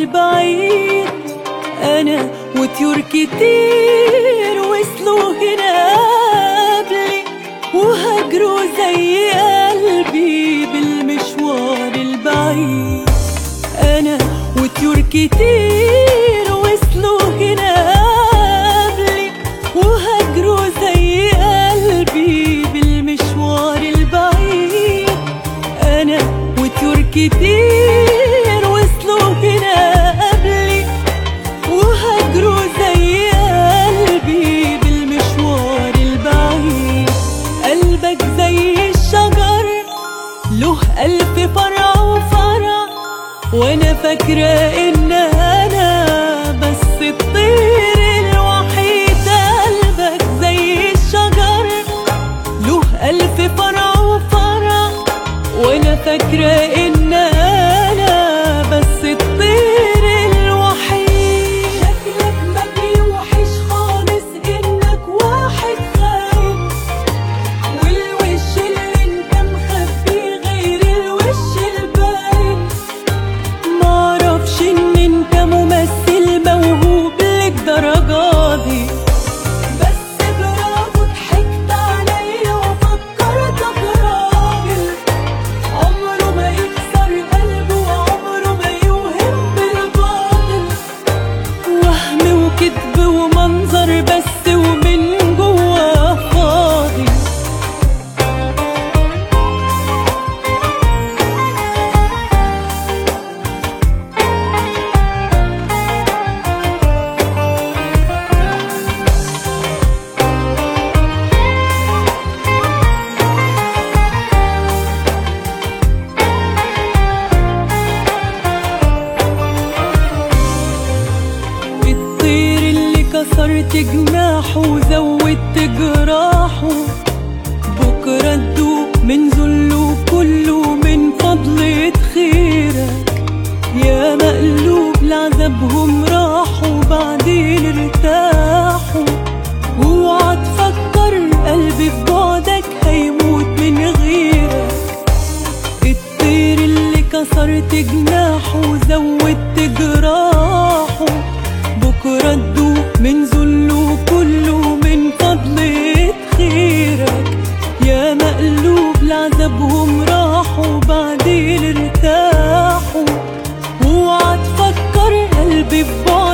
البعيد أنا وطيور كتير وصلوا هنا قبلي وهجروا زي قلبي بالمشوار البعيد أنا وطيور كتير وصلوا هنا قبلي وهجروا زي قلبي بالمشوار البعيد أنا وطيور كتير وصلوا هنا قبلي وهجروا زي قلبي بالمشوار البعيد قلبك زي الشجر له ألف فرع وفرع وأنا فاكرة إن أنا بس الطير الوحيد قلبك زي الشجر له ألف فرع وفرع وأنا فاكرة إن أنا بس الطير الوحيد شكلك ما بيوحش خالص إنك واحد خاين والوش اللي انت مخبيه غير الوش الباين معرفش ان انت ممثل موهوب للدرجة دي بس برافو ضحكت عليا وفكرتك راجل عمره ما يكسر قلبه وعمره ما يوهم بالباطل وهم وكذب ومنظر بس ومن جواه فاضي الطير اللي كسرت جناحه وزودت جراحه بكرة تدوب من ذله كله من فضلة خيرك يا مقلوب لعذابهم راحوا بعدين ارتاحوا اوعى تفكر قلبي في بعدك هيموت من غيرك الطير اللي كسرت جناحه وزودت جراحه بكرة تدوب من ذله كله من فضلة خيرك يا مقلوب لعذابهم راحوا بعدين ارتاحوا اوعى تفكر قلبي في بعدك